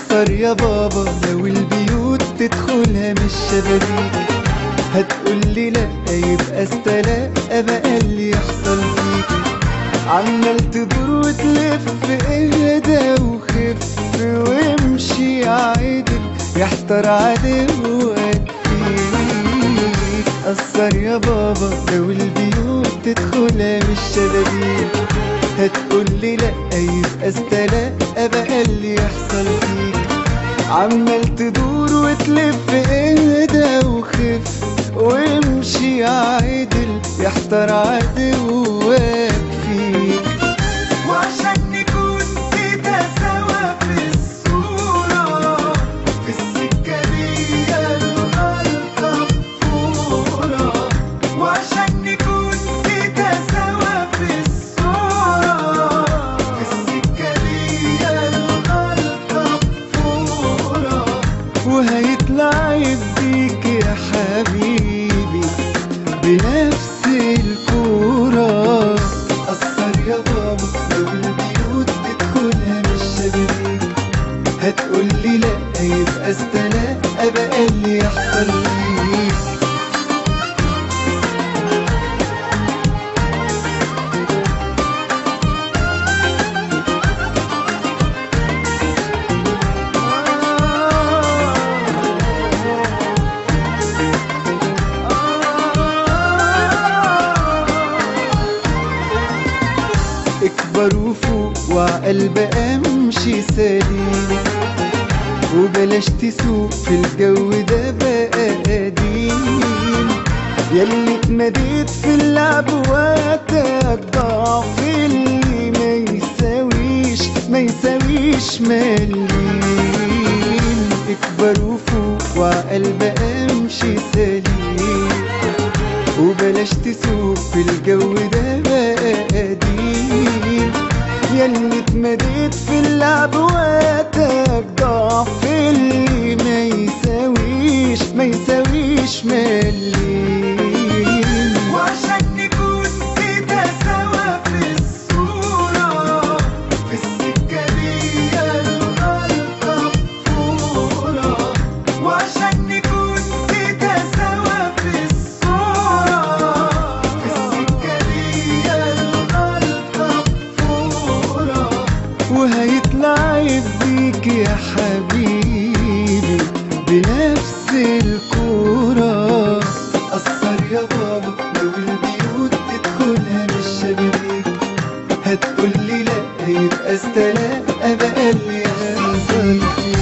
أثر يا بابا لو البيوت تدخلها مش شبابيك هتقولي لا يبقى استلاقى بقى اللي يحصل فيك عمال تدور وتلف اهدى وخف وامشي عادل يحتار عدوك فيك أثر يا بابا لو البيوت تدخلها مش شبابيك هتقولي لا يبقى استلاقى بقى اللي يحصل فيك عمال تدور وتلف اهدى وخف وامشي عادل يحتار عدوك فيك وعشان نكون كده سوا في الصورة في السكة دي الغلطة فورة وعشان نكون كده سوا في الصورة في السكة دي الغلطة فورة وهيطلع يديك يا حبيبي بنفس الكورة أثر يا بابا لو البيوت تدخلها مش شبابيك هتقولي لا يبقى استلاقى بقى اللي يحصل فيك اكبر وفوق وعقل بقى امشي سليم وبلاش تسوق في الجو ده بقى قديم ياللي اتمديت في اللعب وقتك ضعف اللي ما يساويش ما يساويش مليم اكبر وفوق وعقل بقى امشي سليم وبلاش تسوق في الجو ده بقى قديم ياللي اتمديت في اللعب وقتك ضعف اللي ما يساويش ما يساويش مليم وعشان نكون كده سوا في الصورة في السكة دي الغلطة فورة وعشان نكون كده سوا في الصورة في السكة دي الغلطة فورة وهيطلع يديك يا حبيبي بنفس الكورة أثر يا بابا لو البيوت تدخلها مش شبابيك هتقولي لا يبقى استلاقى بقى اللي يحصل فيك